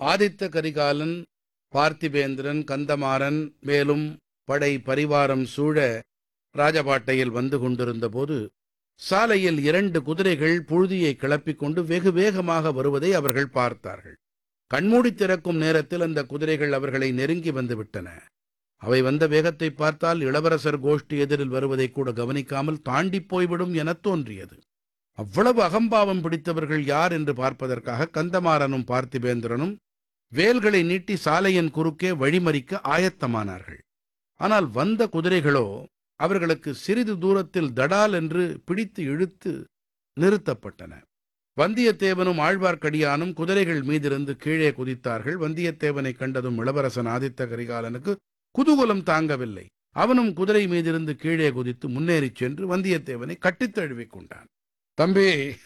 ஆதித்த கரிகாலன் பார்த்திபேந்திரன் கந்தமாறன் மேலும் படை பரிவாரம் சூழ ராஜபாட்டையில் வந்து கொண்டிருந்த போது சாலையில் இரண்டு குதிரைகள் புழுதியை கிளப்பிக் கொண்டு வெகு வேகமாக வருவதை அவர்கள் பார்த்தார்கள் கண்மூடி திறக்கும் நேரத்தில் அந்த குதிரைகள் அவர்களை நெருங்கி வந்து விட்டன அவை வந்த வேகத்தை பார்த்தால் இளவரசர் கோஷ்டி எதிரில் வருவதை கூட கவனிக்காமல் தாண்டி போய்விடும் எனத் தோன்றியது அவ்வளவு அகம்பாவம் பிடித்தவர்கள் யார் என்று பார்ப்பதற்காக கந்தமாறனும் பார்த்திபேந்திரனும் வேல்களை நீட்டி சாலையின் குறுக்கே வழிமறிக்க ஆயத்தமானார்கள் ஆனால் வந்த குதிரைகளோ அவர்களுக்கு சிறிது தூரத்தில் தடால் என்று பிடித்து இழுத்து நிறுத்தப்பட்டன வந்தியத்தேவனும் ஆழ்வார்க்கடியானும் குதிரைகள் மீதிருந்து கீழே குதித்தார்கள் வந்தியத்தேவனை கண்டதும் இளவரசன் ஆதித்த கரிகாலனுக்கு குதூகலம் தாங்கவில்லை அவனும் குதிரை மீதிருந்து கீழே குதித்து முன்னேறிச் சென்று வந்தியத்தேவனை கட்டித் தழுவிக் கொண்டான் தம்பி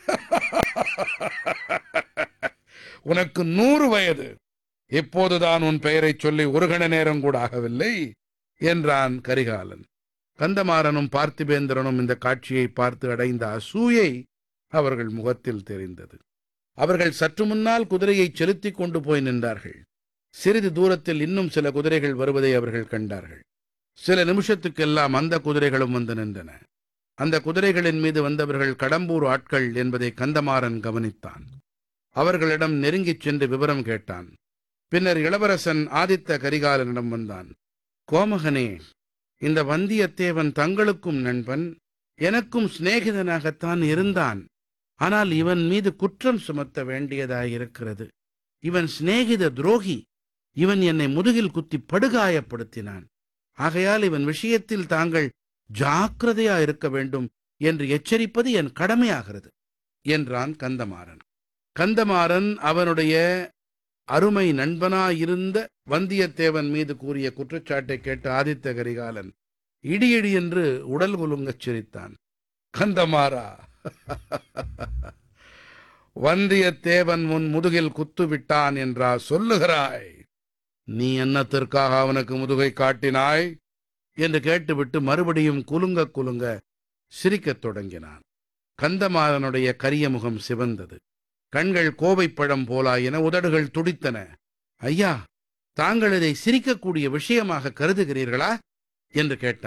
உனக்கு நூறு வயது இப்போதுதான் உன் பெயரைச் சொல்லி ஒரு கண நேரம் கூட ஆகவில்லை என்றான் கரிகாலன் கந்தமாறனும் பார்த்திபேந்திரனும் இந்த காட்சியை பார்த்து அடைந்த அசூயை அவர்கள் முகத்தில் தெரிந்தது அவர்கள் சற்று முன்னால் குதிரையை செலுத்திக் கொண்டு போய் நின்றார்கள் சிறிது தூரத்தில் இன்னும் சில குதிரைகள் வருவதை அவர்கள் கண்டார்கள் சில நிமிஷத்துக்கெல்லாம் அந்த குதிரைகளும் வந்து நின்றன அந்த குதிரைகளின் மீது வந்தவர்கள் கடம்பூர் ஆட்கள் என்பதை கந்தமாறன் கவனித்தான் அவர்களிடம் நெருங்கிச் சென்று விவரம் கேட்டான் பின்னர் இளவரசன் ஆதித்த கரிகாலனிடம் வந்தான் கோமகனே இந்த வந்தியத்தேவன் தங்களுக்கும் நண்பன் எனக்கும் சிநேகிதனாகத்தான் இருந்தான் ஆனால் இவன் மீது குற்றம் சுமத்த வேண்டியதாயிருக்கிறது இவன் சிநேகித துரோகி இவன் என்னை முதுகில் குத்தி படுகாயப்படுத்தினான் ஆகையால் இவன் விஷயத்தில் தாங்கள் ஜாக்கிரதையா இருக்க வேண்டும் என்று எச்சரிப்பது என் கடமையாகிறது என்றான் கந்தமாறன் கந்தமாறன் அவனுடைய அருமை நண்பனாயிருந்த வந்தியத்தேவன் மீது கூறிய குற்றச்சாட்டை கேட்ட ஆதித்த கரிகாலன் இடி இடி என்று உடல் குலுங்கச் சிரித்தான் கந்தமாறா வந்தியத்தேவன் உன் முதுகில் குத்து விட்டான் என்றா சொல்லுகிறாய் நீ என்னத்திற்காக அவனுக்கு முதுகை காட்டினாய் என்று கேட்டுவிட்டு மறுபடியும் குலுங்க குலுங்க சிரிக்கத் தொடங்கினான் கந்தமாறனுடைய கரிய முகம் சிவந்தது கண்கள் கோவைப்பழம் போலாயின உதடுகள் துடித்தன ஐயா தாங்கள் இதை சிரிக்கக்கூடிய விஷயமாக கருதுகிறீர்களா என்று கேட்டான்